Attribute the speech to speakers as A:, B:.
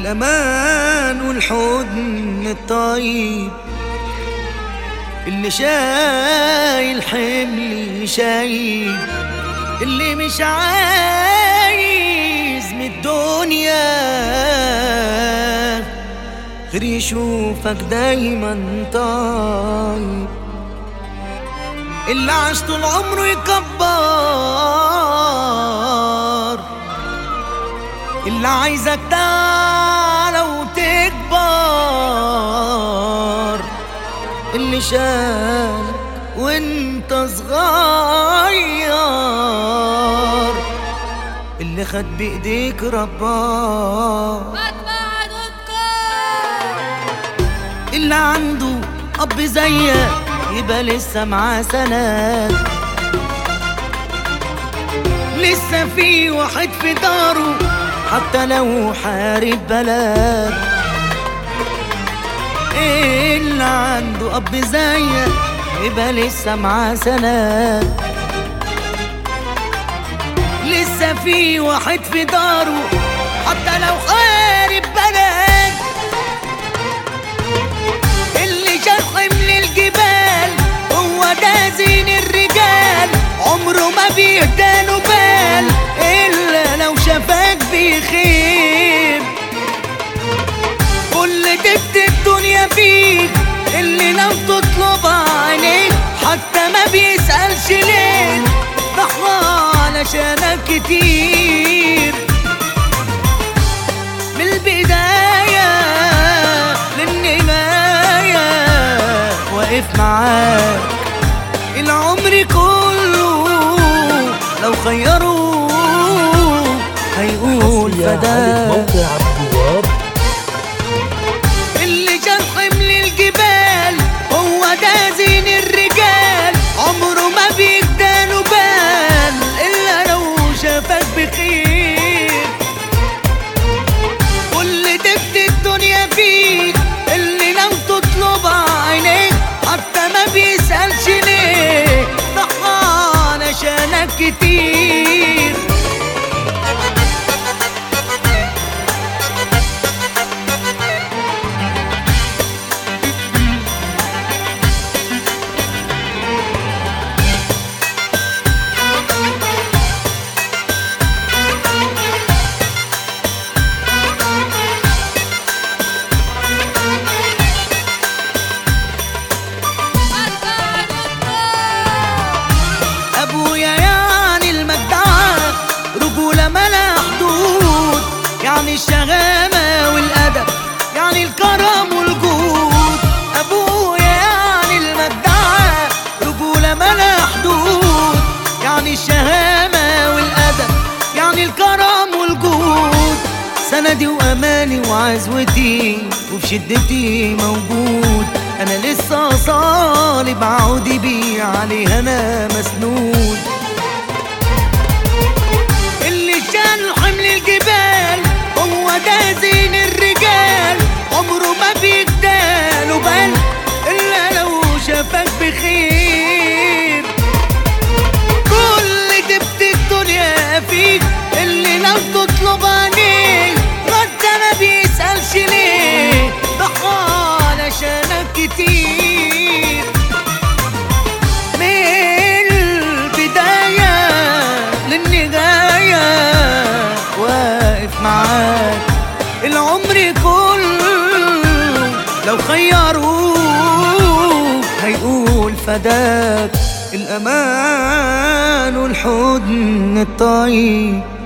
A: الأمان والحضن الطيب اللي شايل حملي شايل اللي مش عايز من الدنيا غير يشوفك دايما طيب اللي عاش طول عمره يكبر اللي عايزك تعلى وتكبر اللي شالك وانت صغير اللي خد بايديك رباك اللي عنده اب زيك يبقى لسه معاه سند لسه في واحد في داره حتى لو حارب بلد اللي عنده اب زيك يبقى لسه معاه سند لسه في واحد في داره حتى لو حارب بلد اللي شال حمل الجبال هو ده زين الرجال عمره ما بيهداله بال الا لو شافك بيخيب كل دبت الدنيا فيك اللي لو تطلب عينيك حتى ما بيسألش ليه ضحى علشانك كتير من البداية للنهاية واقف معاك العمر كله لو خيروه هيقول
B: يا علي
A: فداك
B: موقع عبد الوهاب
A: اللي شال حمل الجبال هو ده زين الرجال عمره ما بيجداله بال الا لو شافك بخير كل دبت الدنيا فيك اللي لو تطلب عينيك حتى ما بيسألش ليه ضحى علشانك كتير ابويا يعني المجدعة رجولة ملا حدود يعني الشغامة والأدب يعني الكرم والجود ابويا يعني المجدعة رجولة ملا حدود يعني الشهامة والأدب يعني الكرم والجود سندي وأماني وعزوتي وفي شدتي موجود أنا لسه صالب عودي بيه عليه أنا مسنود اللي شال حمل الجبال هو ده زين الرجال عمره ما بيجداله بال إلا لو شافك بخير كل دبت الدنيا فيك اللي لو تطلب عينيك رد ما بيسألش ليه ضحى علشانك كتير من البداية للنهاية واقف معاك العمر كله لو خيروه هيقول فداك الأمان والحضن الطيب